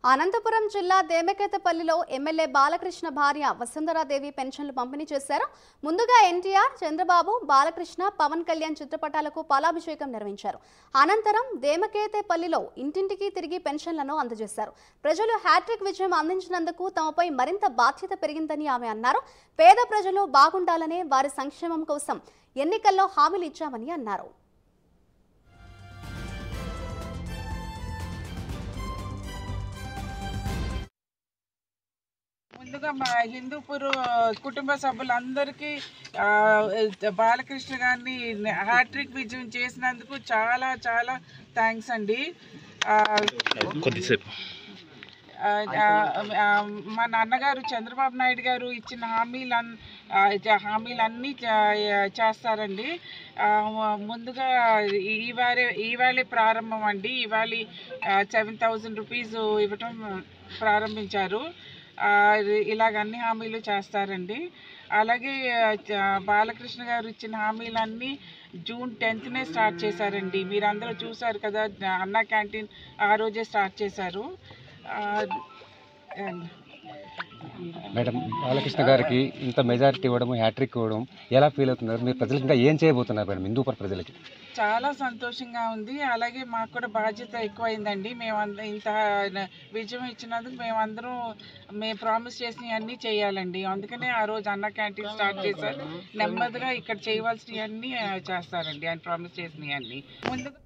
అనంతపురం జిల్లా దేమకేతపల్లిలో ఎమ్మెల్యే బాలకృష్ణ భార్య వసుంధరాదేవి పెన్షన్లు పంపిణీ చేశారు ముందుగా ఎన్టీఆర్ చంద్రబాబు బాలకృష్ణ పవన్ కళ్యాణ్ చిత్రపటాలకు పాలాభిషేకం నిర్వహించారు అనంతరం దేమకేతపల్లిలో ఇంటింటికి తిరిగి పెన్షన్లను అందజేశారు ప్రజలు హ్యాట్రిక్ విజయం అందించినందుకు తమపై మరింత బాధ్యత పెరిగిందని ఆమె అన్నారు పేద ప్రజలు బాగుండాలనే వారి సంక్షేమం కోసం ఎన్నికల్లో హామీలు ఇచ్చామని అన్నారు ముందుగా మా హిందూపూర్ కుటుంబ సభ్యులందరికీ ఆ, బాలకృష్ణ గారిని హ్యాట్రిక్ విజయం చేసినందుకు చాలా చాలా థ్యాంక్స్ అండి ఆ, కొద్దిసేపు ఆ, ఆ, ఆ, మా నాన్నగారు చంద్రబాబు నాయుడు గారు ఇచ్చిన హామీలు హామీలన్నీ చే- చేస్తారండి ఆ, ముందుగా ఈవారే ఈవేళే ప్రారంభం అండి ఇవాళ సెవెన్ థౌజండ్ రూపీస్ ఇవ్వటం ప్రారంభించారు ఆ, ఇది- ఇలాగ అన్ని హామీలు చేస్తారండి అలాగే ఆ, చ- బాలకృష్ణ గారు ఇచ్చిన హామీలన్నీ జూన్ టెన్త్నే స్టార్ట్ చేశారండి మీరందరూ చూసారు కదా అన్న క్యాంటీన్ ఆ రోజే స్టార్ట్ చేశారు ఆ, అండ్ మేడం బాలకృష్ణ గారికి ఇంత మెజారిటీ ఇవ్వడం హ్యాట్రిక్ ఇవ్వడం ఎలా ఫీల్ అవుతున్నారు మీరు ప్రజలకు ఇంకా ఏం చేయబోతున్నారు మేడం హిందూపర్ ప్రజలకి చాలా సంతోషంగా ఉంది అలాగే మాకు కూడా బాధ్యత ఎక్కువైందండి మేమందరం ఇంత విజయం ఇచ్చినందుకు మేమందరం మేము ప్రామిస్ చేసినవి అన్నీ చేయాలండి అందుకనే ఆ రోజు అన్న క్యాంటీన్ స్టార్ట్ చేశారు నెమ్మదిగా ఇక్కడ చేయవలసినవి అన్నీ చేస్తారండి ఆయన ప్రామిస్ చేసినవి అన్నీ ముందుగా